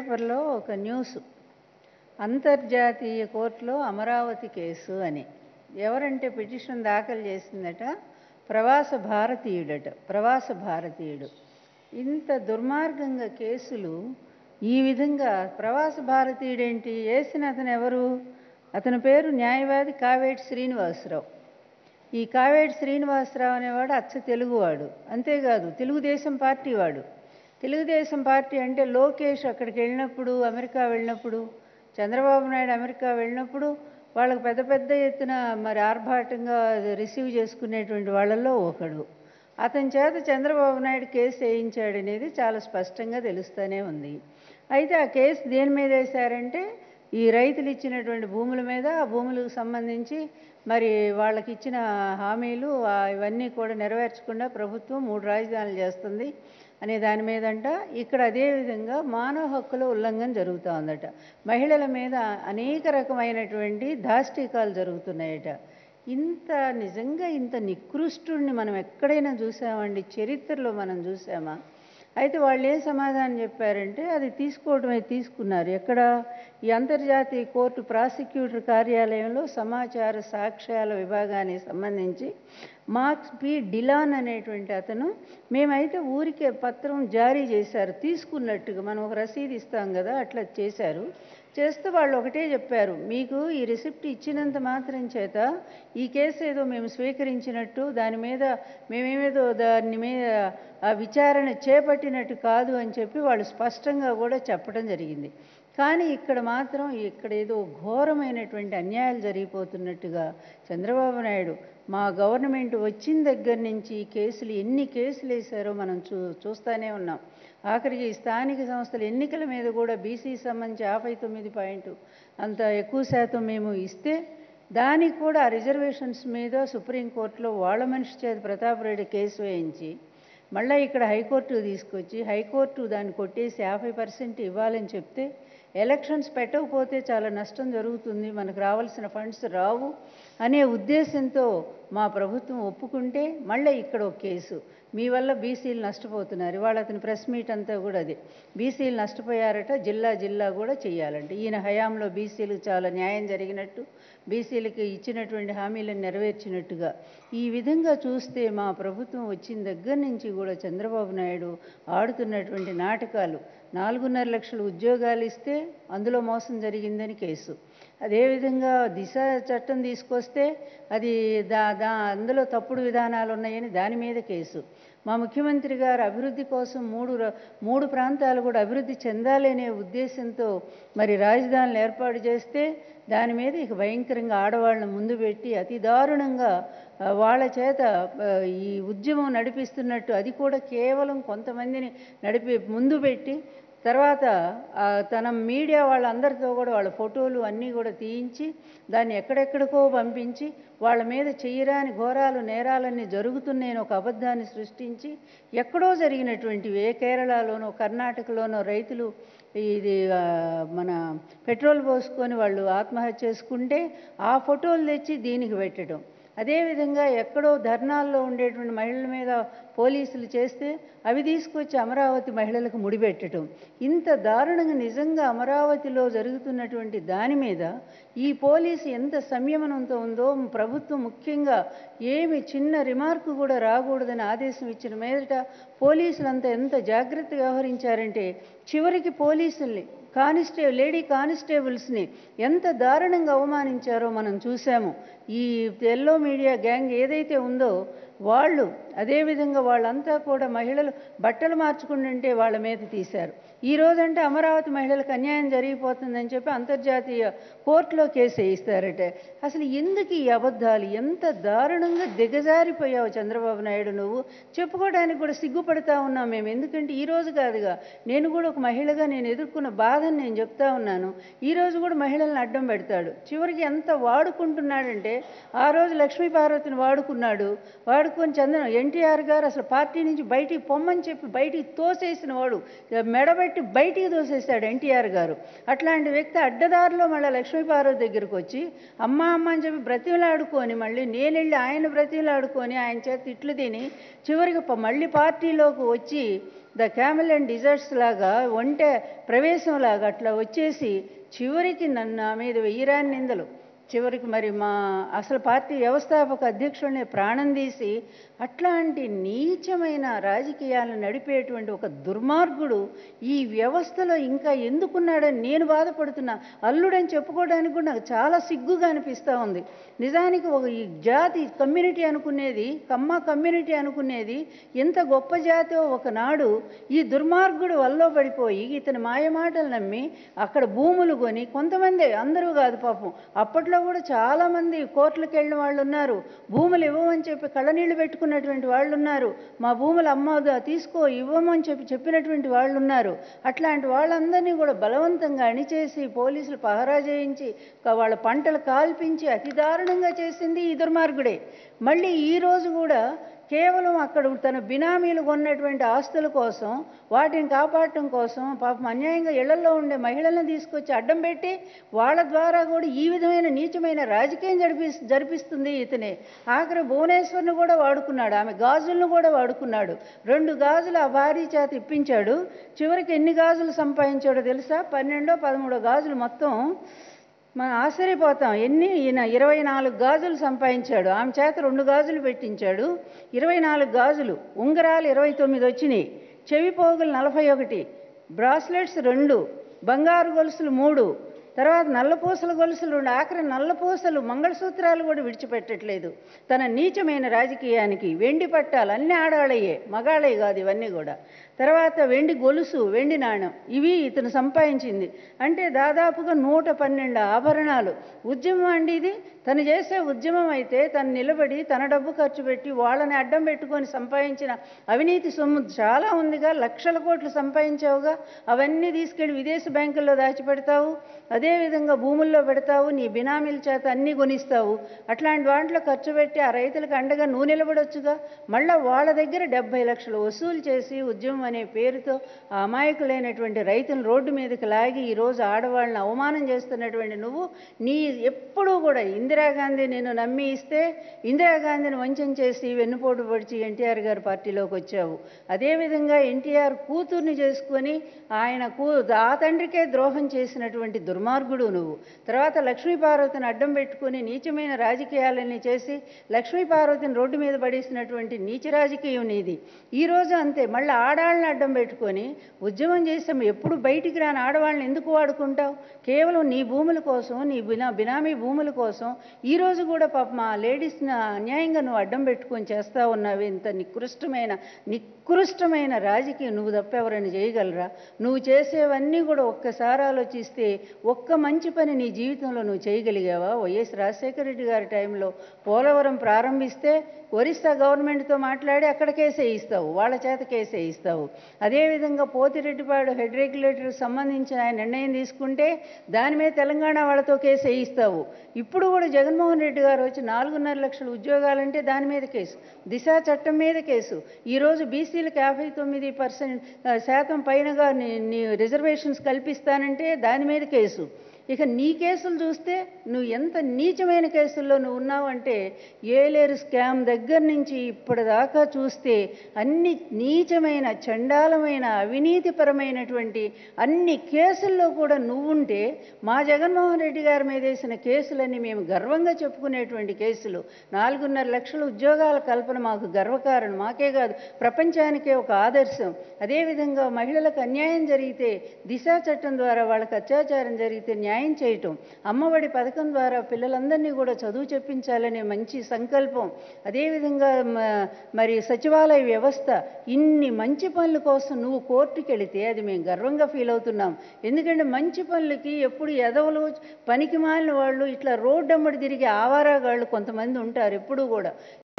పేపర్లో ఒక న్యూస్ అంతర్జాతీయ కోర్టులో అమరావతి కేసు అని ఎవరంటే పిటిషన్ దాఖలు చేసిందట ప్రవాస భారతీయుడట ప్రవాస భారతీయుడు ఇంత దుర్మార్గంగా కేసులు ఈ విధంగా ప్రవాస భారతీయుడేంటి వేసిన అతను ఎవరు అతని పేరు న్యాయవాది కావేటి శ్రీనివాసరావు ఈ కావేటి శ్రీనివాసరావు అనేవాడు అచ్చ తెలుగువాడు అంతేకాదు తెలుగుదేశం పార్టీ వాడు తెలుగుదేశం పార్టీ అంటే లోకేష్ అక్కడికి వెళ్ళినప్పుడు అమెరికా వెళ్ళినప్పుడు చంద్రబాబు నాయుడు అమెరికా వెళ్ళినప్పుడు వాళ్ళకు పెద్ద పెద్ద ఎత్తున మరి ఆర్భాటంగా రిసీవ్ చేసుకునేటువంటి వాళ్ళల్లో ఒకడు అతని చేత చంద్రబాబు నాయుడు కేసు వేయించాడనేది చాలా స్పష్టంగా తెలుస్తూనే ఉంది అయితే ఆ కేసు దేని మీద వేశారంటే ఈ రైతులు ఇచ్చినటువంటి భూముల మీద ఆ భూములకు సంబంధించి మరి వాళ్ళకి ఇచ్చిన హామీలు ఆ ఇవన్నీ కూడా నెరవేర్చకుండా ప్రభుత్వం మూడు రాజధానులు చేస్తుంది అనే దాని మీదంట ఇక్కడ అదేవిధంగా మానవ హక్కుల ఉల్లంఘన జరుగుతూ ఉందట మహిళల మీద అనేక రకమైనటువంటి దాష్టీకాలు జరుగుతున్నాయట ఇంత నిజంగా ఇంత నికృష్టుడిని మనం ఎక్కడైనా చూసామండి చరిత్రలో మనం చూసామా అయితే వాళ్ళు ఏం సమాధానం చెప్పారంటే అది తీసుకోవడమే తీసుకున్నారు ఎక్కడ ఈ అంతర్జాతీయ కోర్టు ప్రాసిక్యూటర్ కార్యాలయంలో సమాచార సాక్ష్యాల విభాగానికి సంబంధించి మార్క్స్ పి డిలాన్ అనేటువంటి అతను మేమైతే ఊరికే పత్రం జారీ చేశారు తీసుకున్నట్టుగా మనం ఒక రసీదు ఇస్తాం కదా అట్లా చేశారు చేస్తే వాళ్ళు ఒకటే చెప్పారు మీకు ఈ రిసిప్ట్ ఇచ్చినంత మాత్రం చేత ఈ కేసు ఏదో మేము స్వీకరించినట్టు దాని మీద మేమేమేదో దాని మీద ఆ విచారణ చేపట్టినట్టు కాదు అని చెప్పి వాళ్ళు స్పష్టంగా కూడా చెప్పడం జరిగింది కానీ ఇక్కడ మాత్రం ఇక్కడ ఏదో ఘోరమైనటువంటి అన్యాయాలు జరిగిపోతున్నట్టుగా చంద్రబాబు నాయుడు మా గవర్నమెంట్ వచ్చిన దగ్గర నుంచి ఈ కేసులు ఎన్ని కేసులు వేశారో మనం చూ చూస్తూనే ఉన్నాం ఆఖరికి స్థానిక సంస్థల ఎన్నికల మీద కూడా బీసీ సంబంధించి యాభై తొమ్మిది పాయింట్ అంత ఎక్కువ శాతం మేము ఇస్తే దానికి కూడా ఆ రిజర్వేషన్స్ మీద సుప్రీంకోర్టులో వాళ్ళ మనిషి చేత ప్రతాప్ రెడ్డి కేసు వేయించి మళ్ళీ ఇక్కడ హైకోర్టు తీసుకొచ్చి హైకోర్టు దాన్ని కొట్టేసి యాభై పర్సెంట్ ఇవ్వాలని చెప్తే ఎలక్షన్స్ పెట్టకపోతే చాలా నష్టం జరుగుతుంది మనకు రావాల్సిన ఫండ్స్ రావు అనే ఉద్దేశంతో మా ప్రభుత్వం ఒప్పుకుంటే మళ్ళీ ఇక్కడ ఒక కేసు మీ వల్ల బీసీలు నష్టపోతున్నారు ఇవాళ అతని ప్రెస్ మీట్ అంతా కూడా అదే బీసీలు నష్టపోయారట జిల్లా జిల్లా కూడా చేయాలంట ఈయన హయాంలో బీసీలకు చాలా న్యాయం జరిగినట్టు బీసీలకి ఇచ్చినటువంటి హామీలను నెరవేర్చినట్టుగా ఈ విధంగా చూస్తే మా ప్రభుత్వం వచ్చిన దగ్గర నుంచి కూడా చంద్రబాబు నాయుడు ఆడుతున్నటువంటి నాటకాలు నాలుగున్నర లక్షల ఉద్యోగాలు ఇస్తే అందులో మోసం జరిగిందని కేసు అదేవిధంగా దిశ చట్టం తీసుకొస్తే అది దా దా అందులో తప్పుడు విధానాలు ఉన్నాయని దాని మీద కేసు మా ముఖ్యమంత్రి గారు అభివృద్ధి కోసం మూడు ర- మూడు ప్రాంతాలు కూడా అభివృద్ధి చెందాలనే ఉద్దేశంతో మరి రాజధానులు ఏర్పాటు చేస్తే దాని మీద ఇక భయంకరంగా ఆడవాళ్ళని ముందు పెట్టి అతి దారుణంగా ఆ, వాళ్ళ చేత ఆ, ఈ ఉద్యమం నడిపిస్తున్నట్టు అది కూడా కేవలం కొంతమందిని నడిపి ముందు పెట్టి తర్వాత ఆ, తన మీడియా వాళ్ళందరితో కూడా వాళ్ళ ఫోటోలు అన్నీ కూడా తీయించి దాన్ని ఎక్కడెక్కడికో పంపించి వాళ్ళ మీద చెయ్యరాని ఘోరాలు నేరాలన్నీ జరుగుతున్నాయని ఒక అబద్ధాన్ని సృష్టించి ఎక్కడో జరిగినటువంటివి ఏ కేరళలోనో కర్ణాటకలోనో రైతులు ఇది ఆ, మన పెట్రోల్ పోసుకొని వాళ్ళు ఆత్మహత్య చేసుకుంటే ఆ ఫోటోలు తెచ్చి దీనికి పెట్టడం అదేవిధంగా ఎక్కడో ధర్నాల్లో ఉండేటువంటి మహిళల మీద పోలీసులు చేస్తే అవి తీసుకొచ్చి అమరావతి మహిళలకు ముడిపెట్టడం ఇంత దారుణంగా నిజంగా అమరావతిలో జరుగుతున్నటువంటి దాని మీద ఈ పోలీసు ఎంత సంయమనంతో ఉందో ప్రభుత్వం ముఖ్యంగా ఏమి చిన్న రిమార్కు కూడా రాకూడదని ఆదేశం ఇచ్చిన మీదట పోలీసులంతా ఎంత జాగ్రత్తగా వ్యవహరించారంటే చివరికి పోలీసుల్ని కానిస్టే లేడీ కానిస్టేబుల్స్ని ఎంత దారుణంగా అవమానించారో మనం చూసాము ఈ ఎల్లో మీడియా గ్యాంగ్ ఏదైతే ఉందో వాళ్ళు అదేవిధంగా వాళ్ళంతా కూడా మహిళలు బట్టలు మార్చుకుంటుంటే వాళ్ళ మీద తీశారు ఈ రోజంటే అమరావతి మహిళలకు అన్యాయం జరిగిపోతుందని చెప్పి అంతర్జాతీయ కోర్టులో కేసు వేయిస్తారట అసలు ఎందుకు ఈ అబద్ధాలు ఎంత దారుణంగా దిగజారిపోయావు చంద్రబాబు నాయుడు నువ్వు చెప్పుకోవడానికి కూడా సిగ్గుపడతా ఉన్నాం మేము ఎందుకంటే ఈ రోజు కాదుగా నేను కూడా ఒక మహిళగా నేను ఎదుర్కొన్న బాధని నేను చెప్తా ఉన్నాను ఈ రోజు కూడా మహిళల్ని అడ్డం పెడతాడు చివరికి ఎంత వాడుకుంటున్నాడంటే ఆ రోజు లక్ష్మీ పార్వతిని వాడుకున్నాడు వాడుకొని చంద్ర ఎన్టీఆర్ గారు అసలు పార్టీ నుంచి బయటికి పొమ్మని చెప్పి బయటికి తోసేసిన వాడు మెడబెట్టి నిలబెట్టి బయటికి దోసేశాడు ఎన్టీఆర్ గారు అట్లాంటి వ్యక్తి అడ్డదారిలో మళ్ళీ లక్ష్మీపార్వతి దగ్గరికి వచ్చి అమ్మ అమ్మ అని చెప్పి బ్రతిమలాడుకొని మళ్ళీ నేను వెళ్ళి ఆయన బ్రతిమలాడుకొని ఆయన చేత తిట్లు తిని చివరికి ప- మళ్ళీ పార్టీలోకి వచ్చి ద క్యామెల్ అండ్ డిజర్ట్స్ లాగా ఒంటె ప్రవేశం లాగా అట్లా వచ్చేసి చివరికి నన్ను నా మీద వెయ్యిరాని నిందలు చివరికి మరి మా అసలు పార్టీ వ్యవస్థాపక అధ్యక్షుడిని ప్రాణం తీసి అట్లాంటి నీచమైన రాజకీయాలను నడిపేటువంటి ఒక దుర్మార్గుడు ఈ వ్యవస్థలో ఇంకా ఎందుకున్నాడని నేను బాధపడుతున్నా అల్లుడని చెప్పుకోవడానికి కూడా నాకు చాలా సిగ్గుగా అనిపిస్తూ ఉంది నిజానికి ఒక ఈ జాతి కమ్యూనిటీ అనుకునేది కమ్మ కమ్యూనిటీ అనుకునేది ఎంత గొప్ప జాతో ఒకనాడు ఈ దుర్మార్గుడు వల్ల పడిపోయి ఇతని మాయమాటలు నమ్మి అక్కడ భూములు కొని కొంతమంది అందరూ కాదు పాపం అప్పట్లో కూడా చాలామంది కోర్టులకు వెళ్ళిన వాళ్ళు ఉన్నారు భూములు ఇవ్వమని చెప్పి కళ్ళనీళ్ళు పెట్టుకున్నటువంటి వాళ్ళు ఉన్నారు మా భూములు అమ్మదా తీసుకో ఇవ్వమని చెప్పి చెప్పినటువంటి వాళ్ళు ఉన్నారు అట్లాంటి వాళ్ళందరినీ కూడా బలవంతంగా అణిచేసి పోలీసులు పహరా చేయించి క- వాళ్ళ పంటలు కాల్పించి అతి దారుణంగా చేసింది ఈ దుర్మార్గుడే మళ్ళీ ఈ రోజు కూడా కేవలం అక్కడ తన బినామీలు కొన్నటువంటి ఆస్తుల కోసం వాటిని కాపాడటం కోసం పాపం అన్యాయంగా ఇళ్లలో ఉండే మహిళలను తీసుకొచ్చి అడ్డం పెట్టి వాళ్ళ ద్వారా కూడా ఈ విధమైన నీచమైన రాజకీయం జరిపి జరిపిస్తుంది ఇతనే ఆఖరి భువనేశ్వర్ని కూడా వాడుకున్నాడు ఆమె గాజులను కూడా వాడుకున్నాడు రెండు గాజులు ఆ భార్య చేత ఇప్పించాడు చివరికి ఎన్ని గాజులు సంపాదించాడో తెలుసా పన్నెండో పదమూడో గాజులు మొత్తం మనం ఆశ్చర్యపోతాం ఎన్ని ఈయన ఇరవై నాలుగు గాజులు సంపాదించాడు ఆమె చేత రెండు గాజులు పెట్టించాడు ఇరవై నాలుగు గాజులు ఉంగరాలు ఇరవై తొమ్మిది వచ్చినాయి చెవి పోగులు నలభై ఒకటి బ్రాస్లెట్స్ రెండు బంగారు గొలుసులు మూడు తర్వాత నల్లపూసల గొలుసులు రెండు ఆఖరి నల్లపూసలు మంగళసూత్రాలు కూడా విడిచిపెట్టట్లేదు తన నీచమైన రాజకీయానికి వెండి పట్టాలు అన్ని ఆడాళ్ళయ్యే మగాళ్ళే కాదు ఇవన్నీ కూడా తర్వాత వెండి గొలుసు వెండి నాణ్యం ఇవి ఇతను సంపాదించింది అంటే దాదాపుగా నూట పన్నెండు ఆభరణాలు ఉద్యమం అండి ఇది తను చేసే ఉద్యమం అయితే తను నిలబడి తన డబ్బు ఖర్చు పెట్టి వాళ్ళని అడ్డం పెట్టుకొని సంపాదించిన అవినీతి సొమ్ము చాలా ఉందిగా లక్షల కోట్లు సంపాదించావుగా అవన్నీ తీసుకెళ్ళి విదేశీ బ్యాంకుల్లో దాచిపెడతావు అదేవిధంగా భూముల్లో పెడతావు నీ బినామీల చేత అన్నీ కొనిస్తావు అట్లాంటి వాటిలో ఖర్చు పెట్టి ఆ రైతులకు అండగా నువ్వు నిలబడొచ్చుగా మళ్ళా వాళ్ళ దగ్గర డెబ్బై లక్షలు వసూలు చేసి ఉద్యమం అనే పేరుతో ఆ అమాయకులైనటువంటి రైతులను రోడ్డు మీదకి లాగి ఈరోజు ఆడవాళ్ళని అవమానం చేస్తున్నటువంటి నువ్వు నీ ఎప్పుడూ కూడా ఇందిరాగాంధీ నేను నమ్మి ఇస్తే ఇందిరాగాంధీని వంచన చేసి వెన్నుపోటు పొడిచి ఎన్టీఆర్ గారి పార్టీలోకి వచ్చావు అదేవిధంగా ఎన్టీఆర్ కూతుర్ని చేసుకొని ఆయన కూ ఆ తండ్రికే ద్రోహం చేసినటువంటి దుర్మార్గుడు నువ్వు తర్వాత లక్ష్మీపార్వతిని అడ్డం పెట్టుకుని నీచమైన రాజకీయాలని చేసి లక్ష్మీపార్వతిని రోడ్డు మీద పడేసినటువంటి నీచ రాజకీయం నీది ఈ రోజు అంతే మళ్ళీ ఆడాళ్ళని అడ్డం పెట్టుకొని ఉద్యమం చేసాం ఎప్పుడు బయటికి రాని ఆడవాళ్ళని ఎందుకు వాడుకుంటావు కేవలం నీ భూముల కోసం నీ బినా బినామీ భూముల కోసం ఈ రోజు కూడా పాప మా లేడీస్ని అన్యాయంగా నువ్వు అడ్డం పెట్టుకొని చేస్తా ఉన్నావు ఇంత నికృష్టమైన నికృష్టమైన రాజకీయం నువ్వు తప్ప ఎవరైనా చేయగలరా నువ్వు చేసేవన్నీ కూడా ఒక్కసారి ఆలోచిస్తే ఒక్క మంచి పని నీ జీవితంలో నువ్వు చేయగలిగావా వైఎస్ రాజశేఖర రెడ్డి గారి టైంలో పోలవరం ప్రారంభిస్తే ఒరిస్సా గవర్నమెంట్తో మాట్లాడి అక్కడ కేసు వేయిస్తావు వాళ్ళ చేత కేసు వేయిస్తావు అదేవిధంగా పోతిరెడ్డిపాడు హెడ్ రెగ్యులేటర్కి సంబంధించిన ఆయన నిర్ణయం తీసుకుంటే దాని మీద తెలంగాణ వాళ్ళతో కేసు వేయిస్తావు ఇప్పుడు కూడా జగన్మోహన్ రెడ్డి గారు వచ్చి నాలుగున్నర లక్షల ఉద్యోగాలంటే దాని మీద కేసు దిశ చట్టం మీద కేసు ఈరోజు బీసీలకు యాభై తొమ్మిది పర్సెంట్ శాతం పైనగా నీ- నీ రిజర్వేషన్స్ కల్పిస్తానంటే దాని మీద కేసు ఇక నీ కేసులు చూస్తే నువ్వు ఎంత నీచమైన కేసుల్లో నువ్వు ఉన్నావంటే ఏలేరు స్కామ్ దగ్గర నుంచి ఇప్పటిదాకా చూస్తే అన్ని నీచమైన చండాలమైన అవినీతిపరమైనటువంటి అన్ని కేసుల్లో కూడా నువ్వుంటే మా జగన్మోహన్ రెడ్డి గారి మీద వేసిన కేసులన్నీ మేము గర్వంగా చెప్పుకునేటువంటి కేసులు నాలుగున్నర లక్షల ఉద్యోగాల కల్పన మాకు గర్వకారణం మాకే కాదు ప్రపంచానికే ఒక ఆదర్శం అదేవిధంగా మహిళలకు అన్యాయం జరిగితే దిశా చట్టం ద్వారా వాళ్ళకి అత్యాచారం జరిగితే న్యాయం చేయటం అమ్మఒడి పథకం ద్వారా పిల్లలందరినీ కూడా చదువు చెప్పించాలనే మంచి సంకల్పం అదేవిధంగా మ- మరి సచివాలయ వ్యవస్థ ఇన్ని మంచి పనుల కోసం నువ్వు కోర్టుకి వెళితే అది మేము గర్వంగా ఫీల్ అవుతున్నాం ఎందుకంటే మంచి పనులకి ఎప్పుడు ఎదవలు పనికి మాలిన వాళ్ళు ఇట్లా రోడ్డు అమ్మడి తిరిగి ఆవారాగాళ్ళు కొంతమంది ఉంటారు ఎప్పుడూ కూడా